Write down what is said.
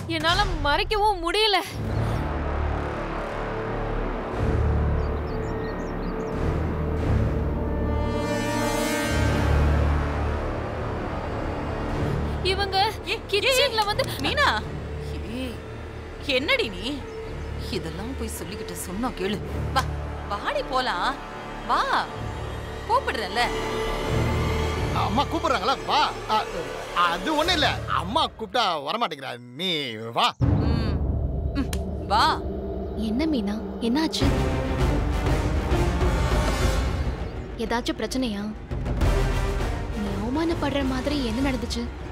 என்னால மறைக்கவும் முடியல இவங்க கிச்சன்ல வந்து மீனா ஏய், என்னடி நீ இதெல்லாம் போய் சொல்லிக்கிட்டு சொன்னா கேளு வா வாடி போலாம் வா கூப்பிடுறேன்ல அம்மா கூப்பிடுறாங்களா வா அ, அது ஒண்ணும் இல்ல அம்மா கூப்பிட்டா வரமாட்டேங்கிறா நீ வா ம், ம், வா என்ன மீனா என்னாச்சு ஏதாச்சும் பிரச்சனையா நீ அவமானப்படுற மாதிரி என்ன நடந்துச்சு